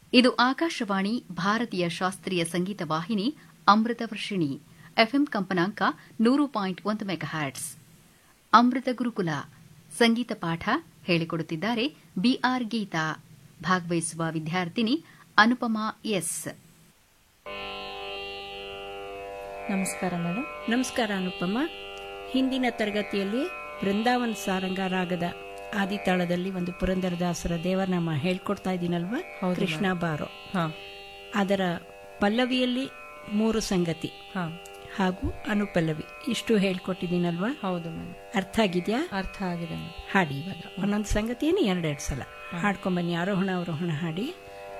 ಇದು ಆಕಾಶವಾಣಿ ಭಾರತೀಯ ಶಾಸ್ತ್ರೀಯ ಸಂಗೀತ ವಾಹಿನಿ ಅಮೃತ ವರ್ಷಿಣಿ ಎಫ್ಎಂ ಕಂಪನಾಂಕ ನೂರು ಪಾಯಿಂಟ್ ಒಂದು ಮೆಗಾಹ್ಯಾಟ್ಸ್ ಅಮೃತ ಗುರುಕುಲ ಸಂಗೀತ ಪಾಠ ಹೇಳಿಕೊಡುತ್ತಿದ್ದಾರೆ ಬಿಆರ್ ಗೀತಾ ಭಾಗವಹಿಸುವ ವಿದ್ಯಾರ್ಥಿನಿ ಅನುಪಮಾ ಎಸ್ ನಮಸ್ಕಾರ ಮೇಡಮ್ ನಮಸ್ಕಾರ ಅನುಪಮ ಹಿಂದಿನ ತರಗತಿಯಲ್ಲಿ ಬೃಂದಾವನ್ ಸಾರಂಗ ರಾಗದ ಆದಿತಾಳದಲ್ಲಿ ಒಂದು ಪುರಂದರದಾಸರ ದೇವರನಾಮ ಹೇಳ್ಕೊಡ್ತಾ ಇದ್ದೀನಲ್ವಾ ಹೌದು ಕೃಷ್ಣ ಬಾರೋ ಹಾ ಅದರ ಪಲ್ಲವಿಯಲ್ಲಿ ಮೂರು ಸಂಗತಿ ಹಾ ಹಾಗೂ ಅನುಪಲ್ಲವಿ ಇಷ್ಟು ಹೇಳ್ಕೊಟ್ಟಿದ್ದೀನಲ್ವಾ ಹೌದು ಮೇಡಮ್ ಅರ್ಥ ಆಗಿದ್ಯಾ ಅರ್ಥ ಆಗಿದೆ ಮೇಡಮ್ ಹಾಡಿ ಇವಾಗ ಒಂದೊಂದು ಸಂಗತಿಯನ್ನು ಎರಡೆರಡು ಸಲ ಹಾಡ್ಕೊಂಬನ್ನಿ ಆರೋಹಣ ಅವರೋಹಣ ಹಾಡಿ